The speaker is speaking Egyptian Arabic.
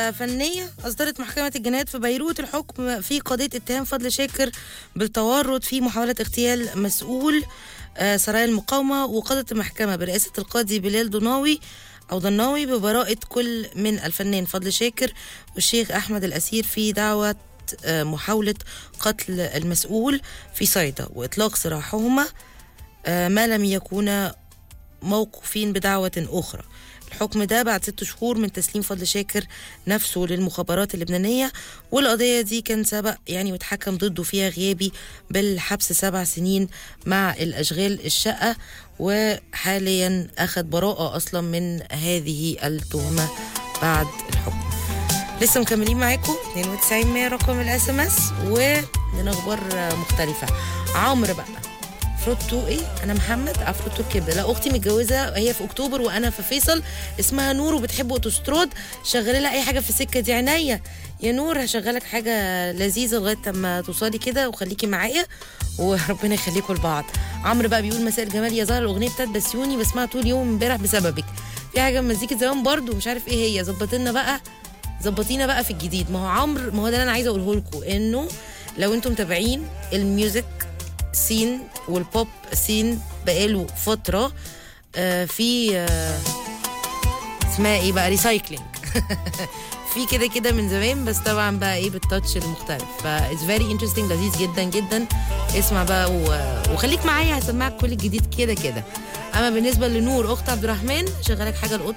آه، فنية أصدرت محكمة الجنايات في بيروت الحكم في قضية اتهام فضل شاكر بالتورط في محاولة اغتيال مسؤول آه، سرايا المقاومة وقضت المحكمة برئاسة القاضي بلال ضناوي أو ضناوي ببراءة كل من الفنان فضل شاكر والشيخ أحمد الأسير في دعوة آه، محاولة قتل المسؤول في صيدا وإطلاق سراحهما آه، ما لم يكونا موقوفين بدعوة أخرى الحكم ده بعد ست شهور من تسليم فضل شاكر نفسه للمخابرات اللبنانية والقضية دي كان سبق يعني واتحكم ضده فيها غيابي بالحبس سبع سنين مع الأشغال الشقة وحاليا أخذ براءة أصلا من هذه التهمة بعد الحكم لسه مكملين معاكم 92 100 رقم الاس ام اس ومن اخبار مختلفه عمرو بقى فروتو ايه انا محمد افروتو كده لا اختي متجوزه هي في اكتوبر وانا في فيصل اسمها نور وبتحب اوتوستراد شغلي لها اي حاجه في السكه دي عينيا يا نور هشغلك حاجه لذيذه لغايه اما توصلي كده وخليكي معايا وربنا يخليكم لبعض عمرو بقى بيقول مساء الجمال يا زهر الاغنيه بتاعت بسيوني بسمعها طول اليوم امبارح بسببك في حاجه من مزيكه زمان برضو مش عارف ايه هي ظبط لنا بقى ظبطينا بقى في الجديد ما هو عمرو ما هو ده اللي انا عايزه اقوله لكم انه لو انتم متابعين الميوزك سين والبوب سين بقاله فتره آه في آه اسمها ايه بقى ريسايكلينج في كده كده من زمان بس طبعا بقى ايه بالتاتش المختلف ف اتس فيري انترستنج لذيذ جدا جدا اسمع بقى و... وخليك معايا هسمعك كل الجديد كده كده اما بالنسبه لنور اخت عبد الرحمن شغالك حاجه القط